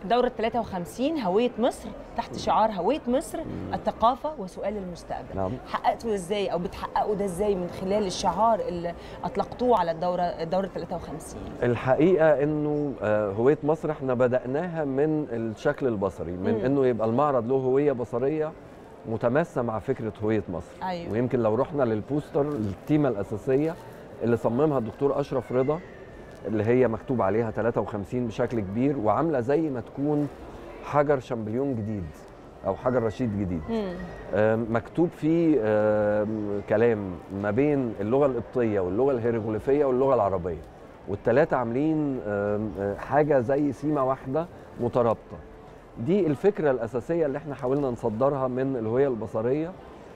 دورة 53 هوية مصر تحت شعار هوية مصر الثقافة وسؤال المستقبل نعم. حققتوا ازاي او بتحققوا ده ازاي من خلال الشعار اللي اطلقتوه على الدورة دورة 53 الحقيقه انه آه، هويه مصر احنا بداناها من الشكل البصري من مم. انه يبقى المعرض له هويه بصريه متماسه مع فكره هويه مصر أيوة. ويمكن لو رحنا للبوستر التيمه الاساسيه اللي صممها الدكتور اشرف رضا اللي هي مكتوب عليها 53 بشكل كبير وعامله زي ما تكون حجر شامبليون جديد او حجر رشيد جديد مم. آم، مكتوب فيه آم، كلام ما بين اللغه القبطيه واللغه الهيروغليفيه واللغه العربيه والثلاثه عاملين آم، آه، حاجه زي سيمه واحده مترابطه دي الفكره الاساسيه اللي احنا حاولنا نصدرها من الهويه البصريه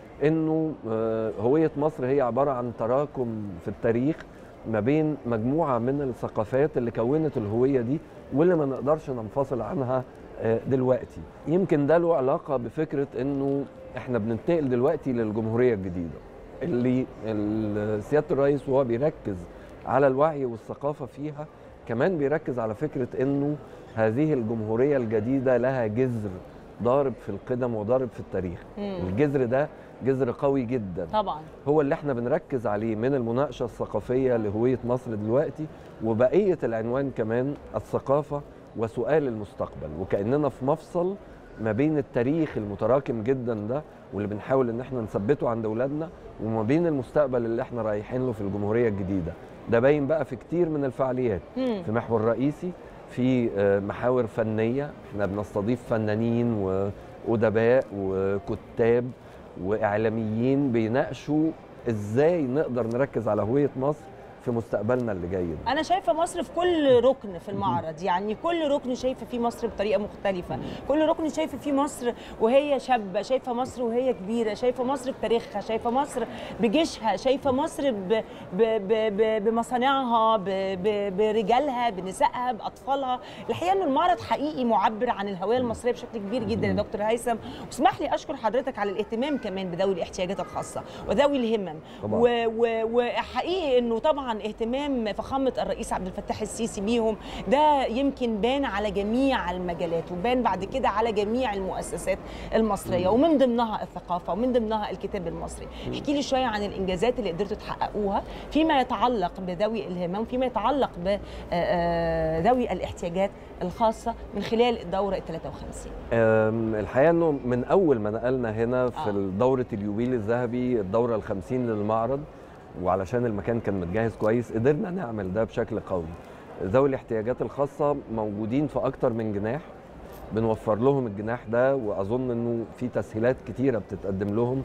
انه آه، هويه مصر هي عباره عن تراكم في التاريخ ما بين مجموعه من الثقافات اللي كونت الهويه دي واللي ما نقدرش ننفصل عنها آه، دلوقتي يمكن ده له علاقه بفكره انه احنا بننتقل دلوقتي للجمهوريه الجديده اللي ال- سياده الرئيس وهو بيركز على الوعي والثقافه فيها كمان بيركز على فكره انه هذه الجمهوريه الجديده لها جذر ضارب في القدم وضارب في التاريخ مم. الجذر ده جذر قوي جدا طبعا هو اللي احنا بنركز عليه من المناقشه الثقافيه لهويه مصر دلوقتي وبقيه العنوان كمان الثقافه وسؤال المستقبل وكاننا في مفصل ما بين التاريخ المتراكم جدا ده واللي بنحاول ان احنا نثبته عند اولادنا وما بين المستقبل اللي احنا رايحين له في الجمهوريه الجديده ده باين بقى في كتير من الفعاليات مم. في محور رئيسي في آه، محاور فنيه احنا بنستضيف فنانين وادباء وكتاب واعلاميين بيناقشوا ازاي نقدر نركز على هويه مصر في مستقبلنا اللي جاي ده انا شايفه مصر في كل ركن في المعرض يعني كل ركن شايفه فيه مصر بطريقه مختلفه كل ركن شايفه فيه مصر وهي شابه شايفه مصر وهي كبيره شايفه مصر بتاريخها شايفه مصر بجيشها شايفه مصر ب... ب... ب... ب... بمصانعها ب... ب... برجالها بنسائها باطفالها الحقيقه انه المعرض حقيقي معبر عن الهويه المصريه بشكل كبير جدا يا دكتور هيثم واسمح لي اشكر حضرتك على الاهتمام كمان بذوي الاحتياجات الخاصه وذوي الهمم طبعاً. و... و... وحقيقي انه طبعا اهتمام فخامه الرئيس عبد الفتاح السيسي بيهم ده يمكن بان على جميع المجالات وبان بعد كده على جميع المؤسسات المصريه ومن ضمنها الثقافه ومن ضمنها الكتاب المصري احكي لي شويه عن الانجازات اللي قدرتوا تحققوها فيما يتعلق بذوي الهمم فيما يتعلق بذوي الاحتياجات الخاصه من خلال الدوره ال 53 أم، الحقيقه انه من اول ما نقلنا هنا في آه. دوره اليوبيل الذهبي الدوره الخمسين للمعرض وعلشان المكان كان متجهز كويس قدرنا نعمل ده بشكل قوي ذوي الاحتياجات الخاصه موجودين في اكتر من جناح بنوفر لهم الجناح ده واظن انه في تسهيلات كتيره بتتقدم لهم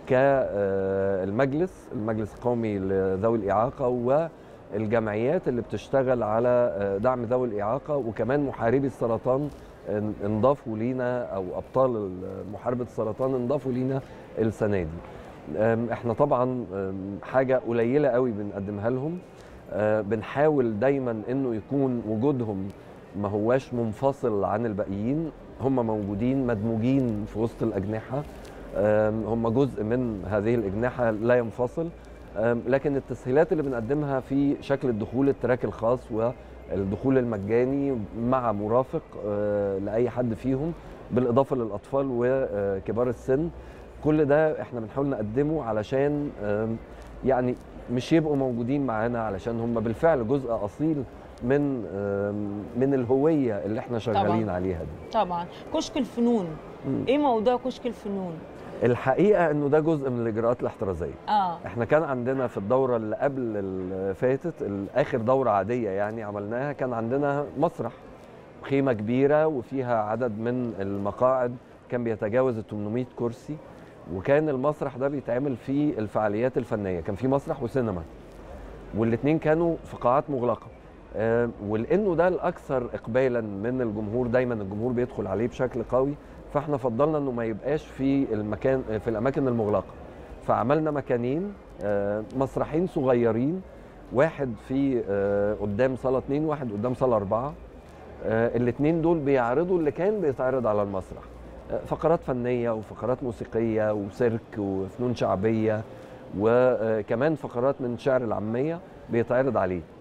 كالمجلس المجلس القومي لذوي الاعاقه والجمعيات اللي بتشتغل على آه، دعم ذوي الاعاقه وكمان محاربي السرطان ان- انضافوا لينا او ابطال ال- محاربه السرطان انضافوا لينا السنه دي أم، احنا طبعا أم، حاجه قليله قوي بنقدمها لهم أه، بنحاول دايما انه يكون وجودهم ما هواش منفصل عن الباقيين هم موجودين مدموجين في وسط الاجنحه أم، هم جزء من هذه الاجنحه لا ينفصل أم، لكن التسهيلات اللي بنقدمها في شكل الدخول التراك الخاص والدخول المجاني مع مرافق أه، لاي حد فيهم بالاضافه للاطفال وكبار السن كل ده احنا بنحاول نقدمه علشان أم، يعني مش يبقوا موجودين معانا علشان هم بالفعل جزء اصيل من أم، من الهويه اللي احنا شغالين عليها دي طبعا كشك الفنون مم. ايه موضوع كشك الفنون الحقيقه انه ده جزء من الاجراءات الاحترازيه اه احنا كان عندنا في الدوره اللي قبل اللي فاتت اخر دوره عاديه يعني عملناها كان عندنا مسرح خيمه كبيره وفيها عدد من المقاعد كان بيتجاوز ال 800 كرسي وكان المسرح ده بيتعمل فيه الفعاليات الفنيه كان في مسرح وسينما والاثنين كانوا في قاعات مغلقه آه، ولانه ده الاكثر اقبالا من الجمهور دايما الجمهور بيدخل عليه بشكل قوي فاحنا فضلنا انه ما يبقاش في المكان في الاماكن المغلقه فعملنا مكانين آه، مسرحين صغيرين واحد في آه، قدام صاله اثنين واحد قدام صاله اربعه الاثنين دول بيعرضوا اللي كان بيتعرض على المسرح آه، فقرات فنيه وفقرات موسيقيه وسيرك وفنون شعبيه وكمان فقرات من شعر العاميه بيتعرض عليه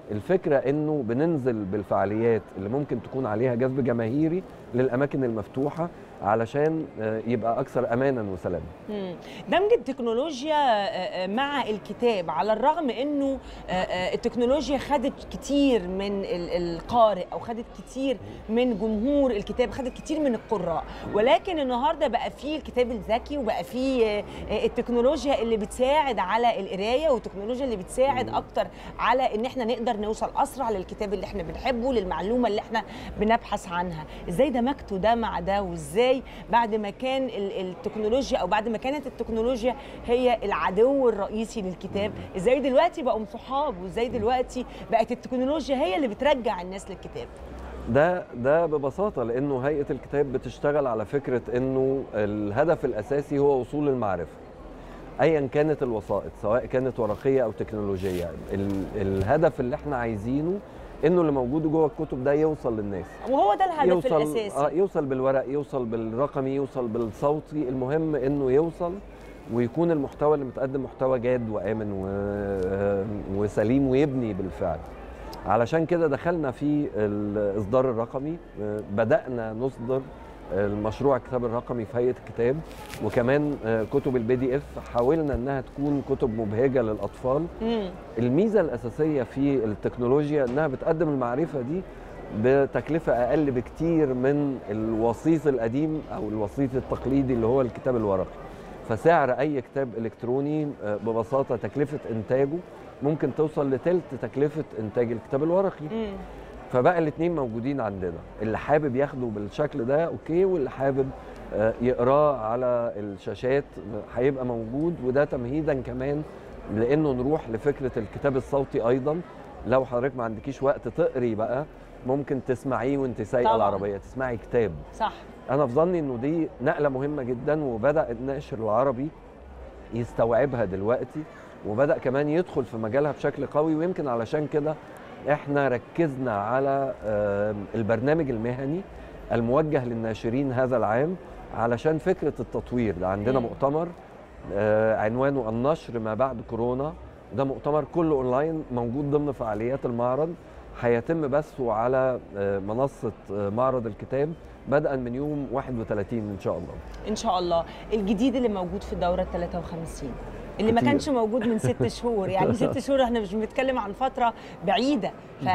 الفكره انه بننزل بالفعاليات اللي ممكن تكون عليها جذب جماهيري للاماكن المفتوحه علشان آه، يبقى اكثر امانا وسلاما مم. دمج التكنولوجيا آه، آه، مع الكتاب على الرغم انه آه، آه، التكنولوجيا خدت كتير من ال- القارئ او خدت كتير من جمهور الكتاب خدت كتير من القراء ولكن النهارده بقى فيه الكتاب الذكي وبقى فيه آه، آه، التكنولوجيا اللي بتساعد على القرايه والتكنولوجيا اللي بتساعد اكتر على ان احنا نقدر نوصل اسرع للكتاب اللي احنا بنحبه للمعلومه اللي احنا بنبحث عنها ازاي دمجتوا ده مع ده وازاي بعد ما كان ال- التكنولوجيا او بعد ما كانت التكنولوجيا هي العدو الرئيسي للكتاب ازاي دلوقتي بقوا صحاب وازاي دلوقتي بقت التكنولوجيا هي اللي بترجع الناس للكتاب ده ده ببساطه لانه هيئه الكتاب بتشتغل على فكره انه الهدف الاساسي هو وصول المعرفه ايا كانت الوسائط سواء كانت ورقيه او تكنولوجيه ال- الهدف اللي احنا عايزينه انه اللي موجود جوه الكتب ده يوصل للناس وهو ده الهدف يوصل الاساسي آه يوصل بالورق يوصل بالرقمي يوصل بالصوتي المهم انه يوصل ويكون المحتوى اللي متقدم محتوى جاد وامن و... آه، وسليم ويبني بالفعل علشان كده دخلنا في الاصدار الرقمي آه، بدانا نصدر المشروع الكتاب الرقمي في هيئه الكتاب وكمان آه، كتب البي دي اف حاولنا انها تكون كتب مبهجه للاطفال مم. الميزه الاساسيه في التكنولوجيا انها بتقدم المعرفه دي بتكلفه اقل بكتير من الوسيط القديم او الوسيط التقليدي اللي هو الكتاب الورقي فسعر اي كتاب الكتروني آه، ببساطه تكلفه انتاجه ممكن توصل لتلت تكلفه انتاج الكتاب الورقي مم. فبقى الاثنين موجودين عندنا اللي حابب ياخده بالشكل ده اوكي واللي حابب آه، يقراه على الشاشات هيبقى موجود وده تمهيدا كمان لانه نروح لفكره الكتاب الصوتي ايضا لو حضرتك ما عندكيش وقت تقري بقى ممكن تسمعيه وانت سايقه طبعاً. العربيه تسمعي كتاب صح انا في ظني انه دي نقله مهمه جدا وبدا الناشر العربي يستوعبها دلوقتي وبدا كمان يدخل في مجالها بشكل قوي ويمكن علشان كده احنا ركزنا على آم، البرنامج المهني الموجه للناشرين هذا العام علشان فكره التطوير ده عندنا مم. مؤتمر آه، عنوانه النشر ما بعد كورونا ده مؤتمر كله اونلاين موجود ضمن فعاليات المعرض هيتم بثه على آه، منصه آه، معرض الكتاب بدءا من يوم 31 ان شاء الله ان شاء الله الجديد اللي موجود في الدوره ال 53 اللي ما كتير. كانش موجود من ست شهور يعني ست شهور احنا مش بنتكلم عن فتره بعيده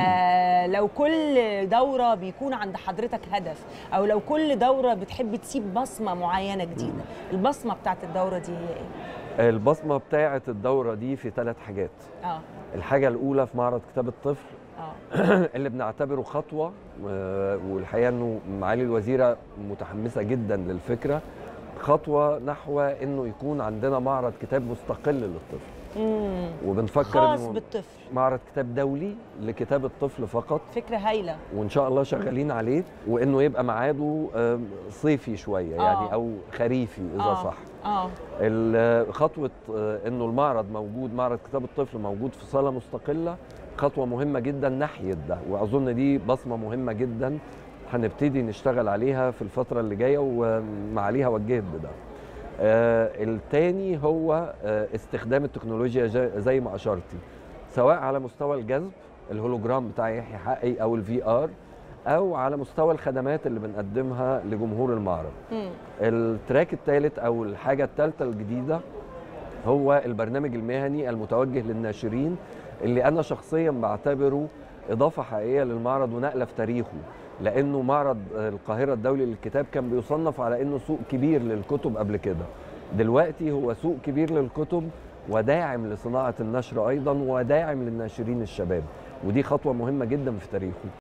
فلو كل دوره بيكون عند حضرتك هدف او لو كل دوره بتحب تسيب بصمه معينه جديده البصمه بتاعت الدوره دي هي ايه البصمه بتاعه الدوره دي في ثلاث حاجات اه الحاجه الاولى في معرض كتاب الطفل اه اللي بنعتبره خطوه آه، والحقيقه انه معالي الوزيره متحمسه جدا للفكره خطوه نحو انه يكون عندنا معرض كتاب مستقل للطفل امم وبنفكر خاص انه بالطفل معرض كتاب دولي لكتاب الطفل فقط فكره هايله وان شاء الله شغالين عليه وانه يبقى ميعاده آه، صيفي شويه آه. يعني او خريفي اذا آه. صح اه ال- خطوه آه، انه المعرض موجود معرض كتاب الطفل موجود في صاله مستقله خطوه مهمه جدا ناحيه ده واظن دي بصمه مهمه جدا هنبتدي نشتغل عليها في الفتره اللي جايه ومعاليها وجهت بده آه التاني هو آه استخدام التكنولوجيا جا- زي ما اشرتي سواء على مستوى الجذب الهولوجرام بتاع يحيى حقي او الفي ار او على مستوى الخدمات اللي بنقدمها لجمهور المعرض مم. التراك الثالث او الحاجه الثالثه الجديده هو البرنامج المهني المتوجه للناشرين اللي انا شخصيا بعتبره اضافه حقيقيه للمعرض ونقله في تاريخه لانه معرض القاهره الدولي للكتاب كان بيصنف على انه سوق كبير للكتب قبل كده دلوقتي هو سوق كبير للكتب وداعم لصناعه النشر ايضا وداعم للناشرين الشباب ودي خطوه مهمه جدا في تاريخه